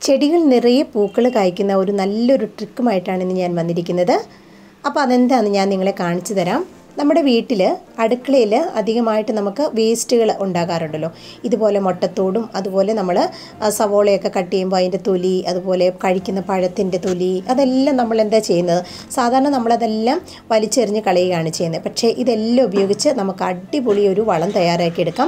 ചെടികൾ നിറയെ പൂക്കൾ കായ്ക്കുന്ന ഒരു നല്ലൊരു ട്രിക്കുമായിട്ടാണ് ഇന്ന് ഞാൻ വന്നിരിക്കുന്നത് അപ്പോൾ അതെന്താണെന്ന് ഞാൻ നിങ്ങളെ കാണിച്ചു തരാം നമ്മുടെ വീട്ടിൽ അടുക്കളയിൽ അധികമായിട്ട് നമുക്ക് വേസ്റ്റുകൾ ഉണ്ടാകാറുണ്ടല്ലോ ഇതുപോലെ മുട്ടത്തോടും അതുപോലെ നമ്മൾ സവോളയൊക്കെ കട്ട് ചെയ്യുമ്പോൾ അതിൻ്റെ തൊലി അതുപോലെ കഴിക്കുന്ന പഴത്തിൻ്റെ തൊലി അതെല്ലാം നമ്മൾ എന്താ ചെയ്യുന്നത് സാധാരണ നമ്മളതെല്ലാം വലിച്ചെറിഞ്ഞ് കളയുകയാണ് ചെയ്യുന്നത് പക്ഷേ ഇതെല്ലാം ഉപയോഗിച്ച് നമുക്ക് അടിപൊളി ഒരു വളം തയ്യാറാക്കിയെടുക്കാം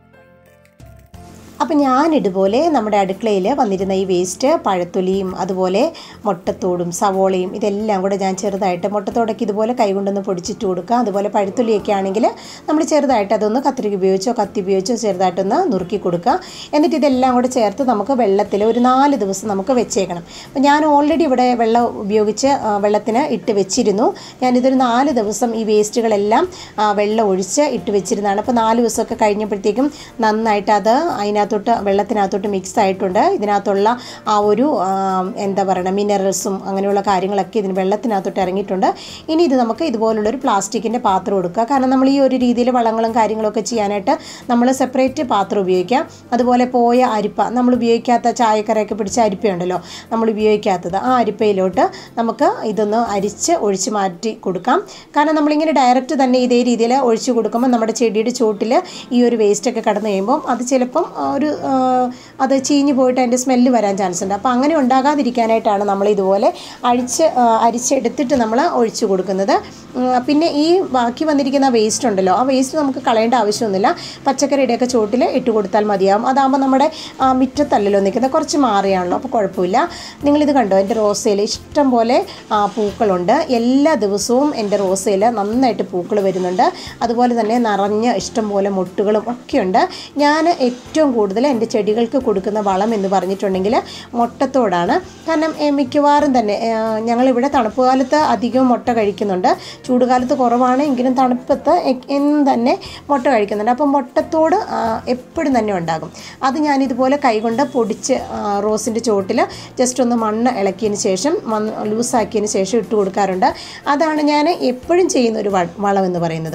അപ്പം ഞാൻ ഇതുപോലെ നമ്മുടെ അടുക്കളയിൽ വന്നിരുന്ന ഈ വേസ്റ്റ് പഴത്തൊലിയും അതുപോലെ മുട്ടത്തോടും സവോളയും ഇതെല്ലാം കൂടെ ഞാൻ ചെറുതായിട്ട് മുട്ടത്തോടൊക്കെ ഇതുപോലെ കൈകൊണ്ടൊന്ന് പൊടിച്ചിട്ട് കൊടുക്കുക അതുപോലെ പഴത്തൊലിയൊക്കെ ആണെങ്കിൽ നമ്മൾ ചെറുതായിട്ട് അതൊന്ന് കത്തിരിക്ക ഉപയോഗിച്ചോ കത്തി ഉപയോഗിച്ചോ ചെറുതായിട്ടൊന്ന് നുറുക്കി കൊടുക്കുക എന്നിട്ട് ഇതെല്ലാം കൂടെ ചേർത്ത് നമുക്ക് വെള്ളത്തിൽ ഒരു നാല് ദിവസം നമുക്ക് വെച്ചേക്കണം അപ്പം ഞാൻ ഓൾറെഡി ഇവിടെ വെള്ളം ഉപയോഗിച്ച് ആ, വെള്ളത്തിന് ഇട്ട് വെച്ചിരുന്നു ഞാനിതൊരു നാല് ദിവസം ഈ വേസ്റ്റുകളെല്ലാം ആ, വെള്ളം ഒഴിച്ച് ഇട്ട് വെച്ചിരുന്നതാണ് അപ്പോൾ നാല് ദിവസമൊക്കെ കഴിഞ്ഞപ്പോഴത്തേക്കും നന്നായിട്ട് അത് അതിനകത്തോട്ട് വെള്ളത്തിനകത്തോട്ട് മിക്സ് ആയിട്ടുണ്ട് ഇതിനകത്തുള്ള ആ ഒരു ആ, എന്താ പറയുക മിനറൽസും അങ്ങനെയുള്ള കാര്യങ്ങളൊക്കെ ഇതിന് വെള്ളത്തിനകത്തോട്ട് ഇറങ്ങിയിട്ടുണ്ട് ഇനി ഇത് നമുക്ക് ഇതുപോലുള്ളൊരു പ്ലാസ്റ്റിക്കിൻ്റെ പാത്രം എടുക്കുക കാരണം നമ്മൾ ഈ ഒരു രീതിയിൽ വളങ്ങളും കാര്യങ്ങളൊക്കെ ചെയ്യാനായിട്ട് നമ്മൾ സെപ്പറേറ്റ് പാത്രം ഉപയോഗിക്കാം അതുപോലെ പോയ അരിപ്പ നമ്മൾ ഉപയോഗിക്കാത്ത ചായക്കറയൊക്കെ പിടിച്ച അരിപ്പയുണ്ടല്ലോ നമ്മൾ ഉപയോഗിക്കാത്തത് ആ അരിപ്പയിലോട്ട് നമുക്ക് ഇതൊന്ന് അരിച്ച് ഒഴിച്ച് മാറ്റി കൊടുക്കാം കാരണം നമ്മളിങ്ങനെ ഡയറക്റ്റ് തന്നെ ഇതേ രീതിയിൽ ഒഴിച്ച് കൊടുക്കുമ്പോൾ നമ്മുടെ ചെടിയുടെ ചുവട്ടിൽ ഈ ഒരു വേസ്റ്റൊക്കെ കടന്നു കഴിയുമ്പം അത് ചിലപ്പം ആ, ഒരു ആ, അത് ചീഞ്ഞ് പോയിട്ട് അതിൻ്റെ സ്മെല്ല് വരാൻ ചാൻസ് ഉണ്ട് അപ്പോൾ അങ്ങനെ ഉണ്ടാകാതിരിക്കാനായിട്ടാണ് നമ്മൾ ഇതുപോലെ അഴിച്ച് ആ, അരിച്ചെടുത്തിട്ട് നമ്മൾ ഒഴിച്ച് കൊടുക്കുന്നത് ഉം, പിന്നെ ഈ ബാക്കി വന്നിരിക്കുന്ന വേസ്റ്റ് ഉണ്ടല്ലോ ആ വേസ്റ്റ് നമുക്ക് കളയേണ്ട ആവശ്യമൊന്നുമില്ല പച്ചക്കറിയുടെയൊക്കെ ചുവട്ടിൽ ഇട്ട് കൊടുത്താൽ മതിയാവും അതാകുമ്പോൾ നമ്മുടെ ആ, മുറ്റത്തല്ലല്ലോ നിൽക്കുന്നത് കുറച്ച് മാറിയാണല്ലോ അപ്പോൾ കുഴപ്പമില്ല നിങ്ങളിത് കണ്ടോ എൻ്റെ റോസയിൽ ഇഷ്ടം പോലെ ആ, പൂക്കളുണ്ട് എല്ലാ ദിവസവും എൻ്റെ റോസയിൽ നന്നായിട്ട് പൂക്കൾ വരുന്നുണ്ട് അതുപോലെ തന്നെ നിറഞ്ഞ ഇഷ്ടം പോലെ മുട്ടുകളും ഒക്കെയുണ്ട് ഞാൻ ഏറ്റവും കൂടുതൽ എൻ്റെ ചെടികൾക്ക് കൊടുക്കുന്ന വളം എന്ന് പറഞ്ഞിട്ടുണ്ടെങ്കിൽ മുട്ടത്തോടാണ് കാരണം ഏ, മിക്കവാറും തന്നെ ഏ, ഞങ്ങളിവിടെ തണുപ്പ് കാലത്ത് അധികം മുട്ട കഴിക്കുന്നുണ്ട് ചൂടുകാലത്ത് കുറവാണ് എങ്കിലും തണുപ്പത്ത് എ- എന്നും തന്നെ മുട്ട കഴിക്കുന്നുണ്ട് അപ്പോൾ മുട്ടത്തോട് എപ്പോഴും തന്നെ ഉണ്ടാകും അത് ഞാനിതുപോലെ കൈകൊണ്ട് പൊടിച്ച് ആ, റോസിൻ്റെ ചോട്ടിൽ ജസ്റ്റ് ഒന്ന് മണ്ണ് ഇളക്കിയതിന് ശേഷം മണ്ണ് ലൂസാക്കിയതിന് ശേഷം ഇട്ട് കൊടുക്കാറുണ്ട് അതാണ് ഞാൻ എപ്പോഴും ചെയ്യുന്ന ഒരു വ- വളം എന്ന് പറയുന്നത്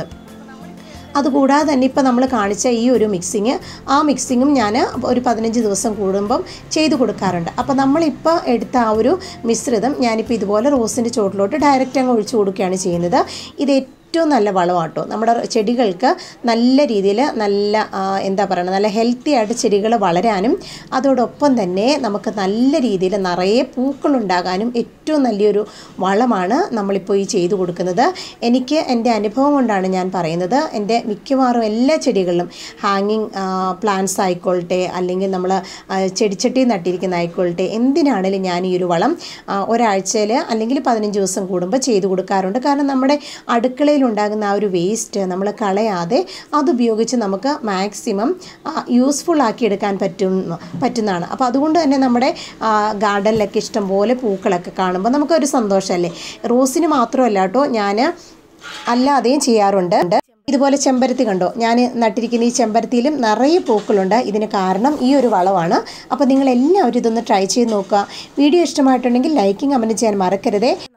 അതുകൂടാതെ തന്നെ ഇപ്പോൾ നമ്മൾ കാണിച്ച ഈ ഒരു മിക്സിങ് ആ മിക്സിങ്ങും ഞാൻ ഒരു പതിനഞ്ച് ദിവസം കൂടുമ്പം ചെയ്തു കൊടുക്കാറുണ്ട് അപ്പോൾ നമ്മളിപ്പോൾ എടുത്ത ആ ഒരു മിശ്രിതം ഞാനിപ്പോൾ ഇതുപോലെ റോസിൻ്റെ ചോട്ടിലോട്ട് ഡയറക്റ്റ് അങ്ങ് ഒഴിച്ചു കൊടുക്കുകയാണ് ചെയ്യുന്നത് ഇത് ഏറ്റവും നല്ല വളമാട്ടോ നമ്മുടെ ചെടികൾക്ക് നല്ല രീതിയിൽ നല്ല ആ, എന്താ പറയുക നല്ല ഹെൽത്തി ആയിട്ട് ചെടികൾ വളരാനും അതോടൊപ്പം തന്നെ നമുക്ക് നല്ല രീതിയിൽ നിറയെ പൂക്കളുണ്ടാകാനും ഏറ്റവും നല്ലൊരു വളമാണ് നമ്മളിപ്പോൾ ഈ ചെയ്തു കൊടുക്കുന്നത് എനിക്ക് എൻ്റെ അനുഭവം കൊണ്ടാണ് ഞാൻ പറയുന്നത് എൻ്റെ മിക്കവാറും എല്ലാ ചെടികളിലും ഹാങ്ങിങ് പ്ലാന്റ്സ് ആയിക്കോട്ടെ അല്ലെങ്കിൽ നമ്മൾ ചെടിച്ചട്ടി നട്ടിരിക്കുന്ന ആയിക്കോട്ടെ എന്തിനാണേലും ഞാൻ ഈ ഒരു വളം ഒരാഴ്ചയിൽ അല്ലെങ്കിൽ പതിനഞ്ച് ദിവസം കൂടുമ്പോൾ ചെയ്തു കൊടുക്കാറുണ്ട് കാരണം നമ്മുടെ അടുക്കളയിൽ ഉണ്ടാകുന്ന ആ ഒരു വേസ്റ്റ് നമ്മൾ കളയാതെ അതുപയോഗിച്ച് നമുക്ക് മാക്സിമം യൂസ്ഫുൾ ആക്കി എടുക്കാൻ പറ്റും പറ്റുന്നതാണ് അപ്പോൾ അതുകൊണ്ട് തന്നെ നമ്മുടെ ഗാർഡനിലൊക്കെ ഇഷ്ടംപോലെ പൂക്കളൊക്കെ കാണുമ്പോൾ നമുക്കൊരു സന്തോഷമല്ലേ റോസിന് മാത്രമല്ല കേട്ടോ ഞാൻ അല്ലാതെയും ചെയ്യാറുണ്ട് ഇതുപോലെ ചെമ്പരത്തി കണ്ടോ ഞാൻ നട്ടിരിക്കുന്ന ഈ ചെമ്പരത്തിയിലും നിറയെ പൂക്കളുണ്ട് ഇതിന് കാരണം ഈ ഒരു വളമാണ് അപ്പോൾ നിങ്ങൾ എല്ലാവരും ഇതൊന്ന് ട്രൈ ചെയ്ത് നോക്കുക വീഡിയോ ഇഷ്ടമായിട്ടുണ്ടെങ്കിൽ ലൈക്കും കമൻറ്റ് ചെയ്യാൻ മറക്കരുതേ